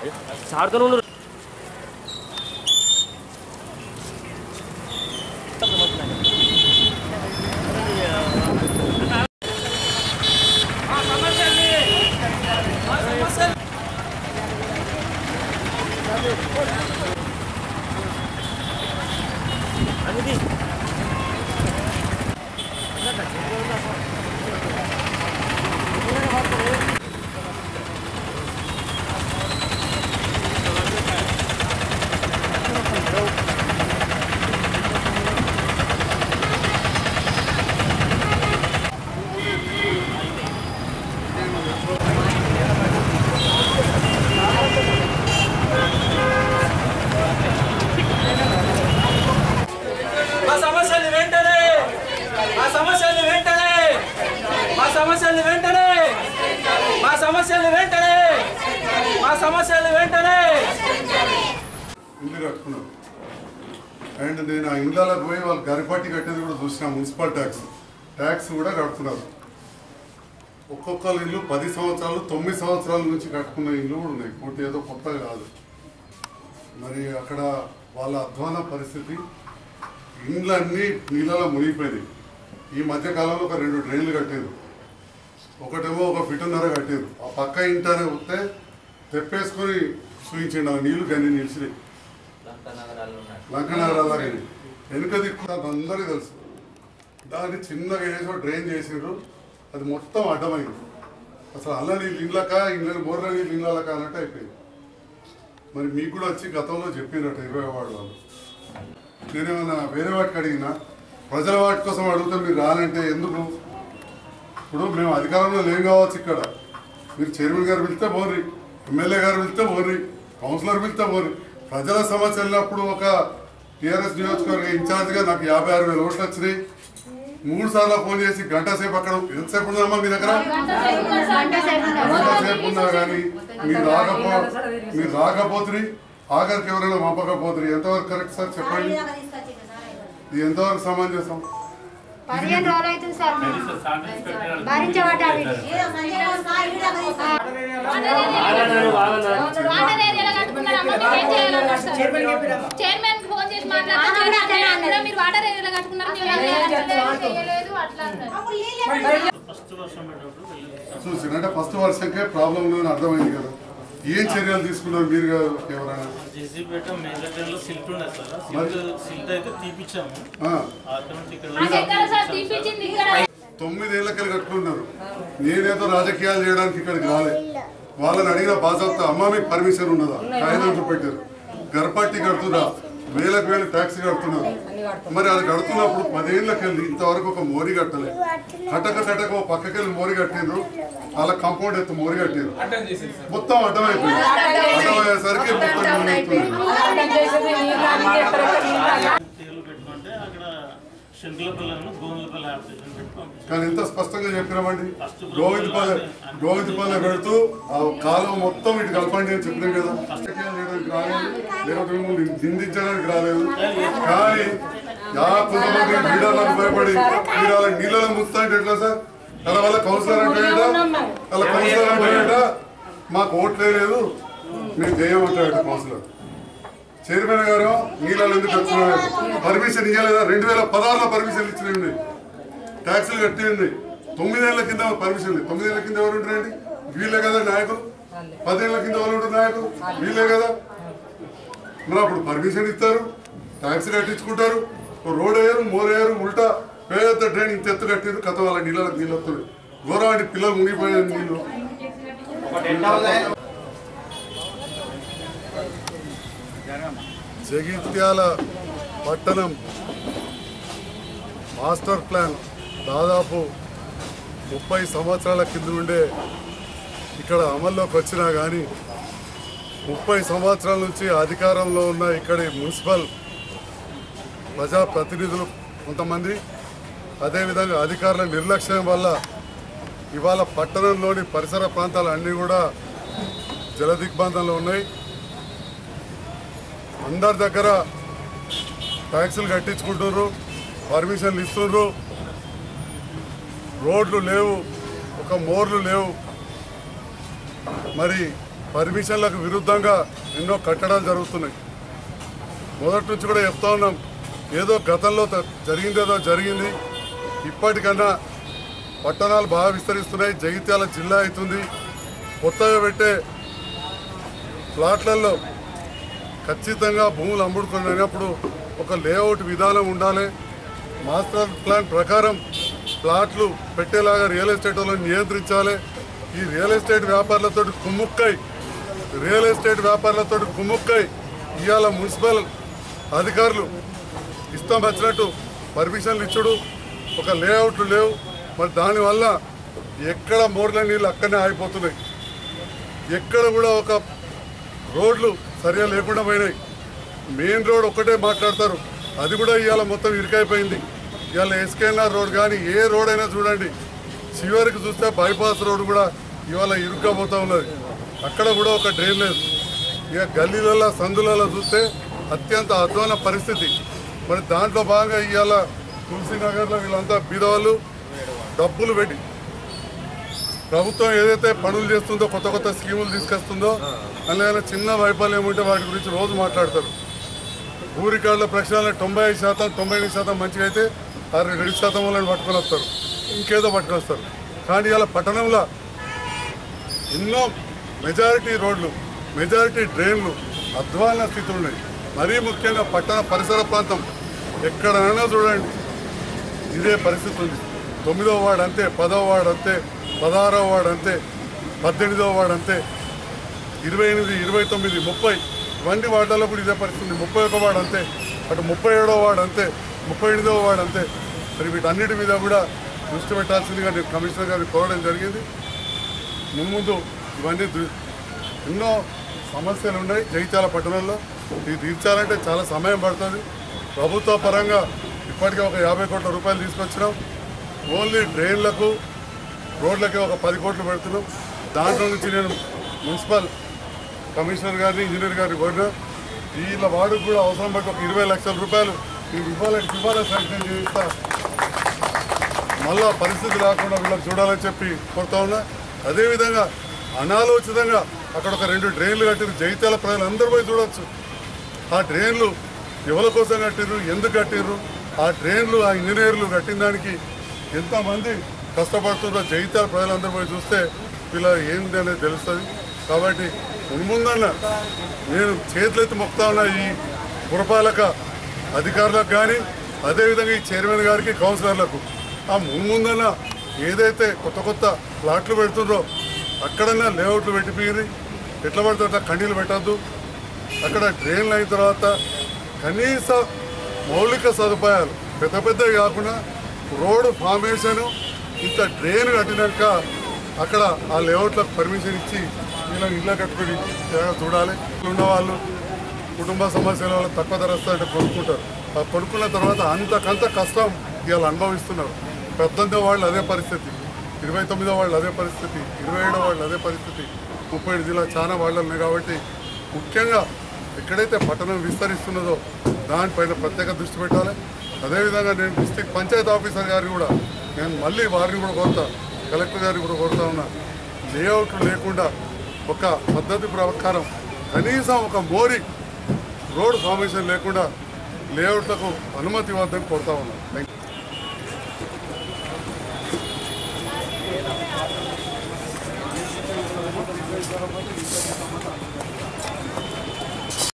సార్తో ఉండు అనేది మా సమస్యలు వెంటనే మా సమస్యలు వెంటనే మా సమస్యలు వెంటనే మా సమస్యలు వెంటనే మా సమస్యలు వెంటనే ఇల్లు కట్టుకున్నారు అండ్ నేను ఆ ఇళ్ళకి పోయి వాళ్ళు గరిపట్టి కట్టేది కూడా చూసిన మున్సిపల్ ట్యాక్స్ ట్యాక్స్ కూడా కడుతున్నారు ఒక్కొక్కరు ఇల్లు పది సంవత్సరాలు తొమ్మిది సంవత్సరాల నుంచి కట్టుకున్న ఇల్లు కూడా ఉన్నాయి పూర్తి ఏదో కొత్తగా కాదు మరి అక్కడ వాళ్ళ అధ్వాన పరిస్థితి ఇండ్లన్నీ నీళ్ళలో మునిగిపోయినాయి ఈ మధ్య కాలంలో ఒక రెండు డ్రైన్లు కట్టారు ఒకటేమో ఒక ఫిటున్నర కట్టారు ఆ పక్క ఇంటనే వస్తే తెప్పేసుకొని చూపించండి ఆ నీళ్లు కానీ నిలిచినాయి లంకనగరాలకి వెనుక దిక్కు నాకు అందరికీ తెలుసు దాన్ని చిన్నగా వేసి ఒక డ్రైన్ చేసిండ్రు అది మొత్తం అడ్డమైంది అసలు అల్ల నీళ్ళు ఇండ్లక ఇండ్ల బోర్ల నీళ్ళు ఇండ్లక అన్నట్టు అయిపోయింది మరి మీకు కూడా వచ్చి గతంలో చెప్పినట్టు ఇరవై వాడు వాళ్ళు నేనేమన్నా వేరే వాటికి అడిగినా ప్రజల వాటి కోసం అడిగితే మీరు రానంటే ఎందుకు ఇప్పుడు మేము అధికారంలో లేం కావచ్చు ఇక్కడ మీరు చైర్మన్ గారు పిలిస్తే పోర్రి ఎమ్మెల్యే గారు పిలిస్తే పోర్రి కౌన్సిలర్ పిలిస్తే పోర్రి ప్రజల సమస్య వెళ్ళినప్పుడు ఒక టీఆర్ఎస్ నియోజకవర్గ ఇన్ఛార్జ్గా నాకు యాభై ఆరు వేల ఓట్లు వచ్చినాయి మూడు సార్లు ఫోన్ చేసి గంట సేపు అక్కడ ఎంతసేపు ఉందమ్మా మీ దగ్గర గంట సేపు ఉన్నా కానీ మీరు రాకపో మీరు రాకపోతురి ఆఖరికి ఎవరైనా పంపకపోతురి ఎంతవరకు కరెక్ట్ సార్ చెప్పండి ఇది ఎంతవరకు సమంజసం పదిహేను రోజులు అవుతుంది సార్ మేము భరించబడ్డాము వాటర్ ఏరియాలో కట్టుకున్నారు అమ్మ మీకు ఏం చేయాలన్నారు సార్ చైర్మన్ కి ఫోన్ చేసి మాట్లాడుతున్నారు మీరు వాటర్ ఏరియాలో కట్టుకున్నారు మేము ఏం చేయలేదు, చేయలేదు అట్లా అన్నారు చూసి అంటే ఫస్ట్ వర్షంకే ప్రాబ్లం ఉందని అర్థమైంది కదా ఏం చర్యలు తీసుకున్నారు మీరు కాదు, ఎవరైనా జేసీపేట మేజర్ డ్రైన్లో సిల్ట్ ఉండే సార్ సిల్ట్ సిల్ట్ అయితే తీపిచ్చాము ఆ, అక్కడ నుంచి ఇక్కడ అది ఎక్కడ సార్ తీపిచ్చింది ఇక్కడ తొమ్మిదేళ్ళకెళ్ళి కట్టుకున్నారు నేనేదో రాజకీయాలు చేయడానికి ఇక్కడికి రాలే వాళ్ళని అడిగిన బాధ్యత అమ్మ మీకు పర్మిషన్ ఉన్నదా కాగితం చూపెట్టారు గర్భట్టి కడుతున్నా వేలకు వేలు ట్యాక్స్ కడుతున్నారు మరి అది కడుతున్నప్పుడు పదేళ్ళకెళ్ళి ఇంతవరకు ఒక మోరి కట్టలే కట్టక కట్టక ఒక పక్కకెళ్ళి మోరి కట్టిండ్రు వాళ్ళ కాంపౌండ్ ఎత్తు మోరి కట్టిండ్రు మొత్తం అడ్డమైపోయింది అడ్డమయ్యేసరికి మొత్తం మునిగిపోయింది. తీర్లు పెట్టుకుంటే అక్కడ శంకుల పిల్లలను గోనుల పిల్ల అప్లికేషన్ పెట్టి పంపించాం కానీ ఎంత స్పష్టంగా చెప్పినామండి గోవిందపల్లె గోవిందపల్లె పెడుతూ ఆ కాలం మొత్తం ఇటు కలపండి అని చెప్పినాం కదా రాజకీయాలు చేయడానికి రాలేదు లేకపోతే మిమ్మల్ని నిందించడానికి రాలేదు కానీ యా కొంతమంది లీడర్లకు భయపడి మీరు వాళ్ళ నీళ్ళలో ముంచుతా అంటే ఎట్లా సార్ అలా వాళ్ళ కౌన్సిలర్ అంటే ఏంటా వాళ్ళ కౌన్సిలర్ అంటే ఏంటా మాకు ఓట్లే లేదు మేము చేయమంటాడు కౌన్సిలర్ చైర్మన్ గారు నీళ్ళలో ఎందుకు కట్టుకున్నారు పర్మిషన్ ఇవ్వలేదా రెండు వేల పదహారులో పర్మిషన్ ఇచ్చినండి ట్యాక్సులు కట్టింది తొమ్మిదేళ్ల కింద పర్మిషన్ లేదు తొమ్మిదేళ్ల కింద ఎవరు ఉంటారండి వీళ్ళే కదా నాయకులు పదేళ్ల కింద ఎవరు ఉంటారు నాయకులు వీళ్ళే కదా మరి అప్పుడు పర్మిషన్ ఇస్తారు ట్యాక్స్ కట్టించుకుంటారు ఓ రోడ్ వేయరు మోర్ వేయరు ఉల్టా పెద్ద డ్రైన్ ఇంత ఎత్తు కట్టారు కథ వాళ్ళ నీళ్ళకి నీళ్ళు వస్తుంది గోరవాటి పిల్లలు మునిగిపోయారు నీళ్ళు జగిత్యాల పట్టణం మాస్టర్ ప్లాన్ దాదాపు ముప్పై సంవత్సరాల కింద నుండే ఇక్కడ అమల్లోకి వచ్చినా కానీ ముప్పై సంవత్సరాల నుంచి అధికారంలో ఉన్న ఇక్కడి మున్సిపల్ ప్రజాప్రతినిధులు కొంతమంది అదేవిధంగా అధికారుల నిర్లక్ష్యం వల్ల ఇవాళ పట్టణంలోని పరిసర ప్రాంతాలు అన్నీ కూడా జలదిగ్బంధంలో ఉన్నాయి అందరి దగ్గర ట్యాక్సులు కట్టించుకుంటున్నారు పర్మిషన్లు ఇస్తున్నారు రోడ్లు లేవు ఒక మోర్లు లేవు మరి పర్మిషన్లకు విరుద్ధంగా ఎన్నో కట్టడాలు జరుగుతున్నాయి మొదటి నుంచి కూడా చెప్తా ఉన్నాం ఏదో గతంలో త- జరిగిందేదో జరిగింది ఇప్పటికన్నా పట్టణాలు బాగా విస్తరిస్తున్నాయి జగిత్యాల జిల్లా అవుతుంది కొత్తగా పెట్టే ప్లాట్లలో ఖచ్చితంగా భూములు అమ్ముడుకున్నప్పుడు ఒక లేఅవుట్ విధానం ఉండాలి మాస్టర్ ప్లాన్ ప్రకారం ప్లాట్లు పెట్టేలాగా రియల్ ఎస్టేట్ వాళ్ళని నియంత్రించాలి ఈ రియల్ ఎస్టేట్ వ్యాపారులతో కుమ్ముక్కై రియల్ ఎస్టేట్ వ్యాపారులతో కుమ్ముక్కై ఇవాళ మున్సిపల్ అధికారులు ఇష్టం వచ్చినట్టు పర్మిషన్లు ఇచ్చుడు ఒక లేఅవుట్లు లేవు మరి దానివల్ల ఎక్కడ మోర్ల నీళ్ళు అక్కడనే ఆగిపోతున్నాయి ఎక్కడ కూడా ఒక రోడ్లు సరిగా లేకుండా పోయినాయి మెయిన్ రోడ్ ఒక్కటే మాట్లాడతారు అది కూడా ఇవాళ మొత్తం ఇరుకైపోయింది ఇవాళ ఎస్కేఎన్ఆర్ రోడ్ కానీ ఏ రోడ్ అయినా చూడండి చివరికి చూస్తే బైపాస్ రోడ్ కూడా ఇవాళ ఇరుగ్గా పోతా ఉన్నది అక్కడ కూడా ఒక డ్రైన్ లేదు ఇక గల్లీలలో సందులలో చూస్తే అత్యంత అధ్వాన పరిస్థితి మరి దాంట్లో భాగంగా ఇవాళ తులసినగర్లో వీళ్ళంతా బీదవాళ్ళు డబ్బులు పెట్టి ప్రభుత్వం ఏదైతే పనులు చేస్తుందో కొత్త కొత్త స్కీములు తీసుకొస్తుందో అందులో చిన్న వైఫల్యం ఉంటే వాటి గురించి రోజు మాట్లాడతారు ఊరికాళ్ళ ప్రక్షాళన తొంభై ఐదు శాతం తొంభై ఎనిమిది శాతం మంచిగా అయితే ఆ రెండు శాతం వాళ్ళని పట్టుకొని వస్తారు ఇంకేదో పట్టుకొని వస్తారు కానీ ఇలా పట్టణంలో ఎన్నో మెజారిటీ రోడ్లు మెజారిటీ డ్రైన్లు అధ్వాన స్థితులు ఉన్నాయి మరీ ముఖ్యంగా పట్టణ పరిసర ప్రాంతం ఎక్కడైనా చూడండి ఇదే పరిస్థితి ఉంది తొమ్మిదవ వార్డు అంతే పదవ వార్డు అంతే పదహారవ వార్డు అంతే పద్దెనిమిదవ వార్డు అంతే ఇరవై ఎనిమిది ఇరవై తొమ్మిది ముప్పై ఇవన్నీ వార్డులలో కూడా ఇదే పరిస్థితి ఉంది ముప్పై ఒక వార్డు అంతే అటు ముప్పై ఏడవ వార్డు అంతే ముప్పై ఎనిమిదవ వార్డు అంతే మరి వీటన్నిటి మీద కూడా దృష్టి పెట్టాల్సిందిగా నేను కమిషనర్ గారిని కోరడం జరిగింది మున్ముందు ఇవన్నీ దృ- ఎన్నో సమస్యలు ఉన్నాయి జగిత్యాల పట్టణంలో ఇది తీర్చాలంటే చాలా సమయం పడుతుంది ప్రభుత్వ పరంగా ఇప్పటికే ఒక యాభై కోట్ల రూపాయలు తీసుకొచ్చినాం ఓన్లీ డ్రైన్లకు రోడ్లకి ఒక పది కోట్లు పెడుతున్నాం దాంట్లో నుంచి నేను మున్సిపల్ కమిషనర్ గారిని ఇంజనీర్ గారిని కోరినా వీళ్ళ వాడికి కూడా అవసరం పట్టి ఒక ఇరవై లక్షల రూపాయలు మీకు ఇవ్వాలని ఇవ్వాలని శాంక్షన్ చేయిస్తా మళ్ళా పరిస్థితి రాకుండా వీళ్ళకి చూడాలని చెప్పి కోరుతా ఉన్నా అదేవిధంగా అనాలోచితంగా అక్కడ ఒక రెండు డ్రైన్లు కట్టిరు జైత్యాల ప్రజలు అందరూ పోయి చూడొచ్చు ఆ డ్రైన్లు ఎవరి కోసం కట్టిర్రు ఎందుకు కట్టిర్రు ఆ డ్రైన్లు ఆ ఇంజనీర్లు కట్టిన దానికి ఎంతమంది కష్టపడుతుందో జైత్యాల ప్రజలందరూ పోయి చూస్తే వీళ్ళ ఏంది అనేది తెలుస్తుంది కాబట్టి మున్ముందన్న నేను చేతులెత్తి మొక్తా ఉన్న ఈ పురపాలక అధికారులకు కానీ అదేవిధంగా ఈ చైర్మన్ గారికి కౌన్సిలర్లకు ఆ మున్ముందన్న ఏదైతే కొత్త కొత్త ప్లాట్లు పెడుతుండ్రో అక్కడన్నా లేఅవుట్లు పెట్టిపోయి ఎట్లా పడితే అట్లా కండీలు పెట్టద్దు అక్కడ డ్రైన్లు అయిన తర్వాత కనీస మౌలిక సదుపాయాలు పెద్ద పెద్దవి కాకుండా రోడ్డు ఫార్మేషన్ ఇంత డ్రైన్ కట్టినాక అక్కడ ఆ లేఅవుట్లకు పర్మిషన్ ఇచ్చి వీళ్ళని ఇళ్ళ కట్టుకొని జాగ్రత్త చూడాలి ఉన్న వాళ్ళు కుటుంబ సమస్యల వల్ల తక్కువ ధర వస్తాయంటే కొనుక్కుంటారు ఆ కొనుక్కున్న తర్వాత అంతకంత కష్టం ఇవాళ అనుభవిస్తున్నారు పెద్దంతో వాళ్ళు అదే పరిస్థితి ఇరవై తొమ్మిదో వాళ్ళు అదే పరిస్థితి ఇరవై ఏడో వాళ్ళు అదే పరిస్థితి ముప్పై ఏడు జిల్లా చాలా వాళ్ళు ఉన్నాయి కాబట్టి ముఖ్యంగా ఎక్కడైతే పట్టణం విస్తరిస్తున్నదో దానిపైన ప్రత్యేక దృష్టి పెట్టాలి అదేవిధంగా నేను డిస్టిక్ పంచాయతీ ఆఫీసర్ గారిని కూడా నేను మళ్ళీ వారిని కూడా కోరుతా కలెక్టర్ గారిని కూడా కోరుతా ఉన్నా లేఅవుట్లు లేకుండా ఒక పద్ధతి ప్రకారం కనీసం ఒక మోరి రోడ్ ఫార్మేషన్ లేకుండా లేఅవుట్లకు అనుమతి ఇవ్వద్దని కోరుతా ఉన్నాను థ్యాంక్ యూ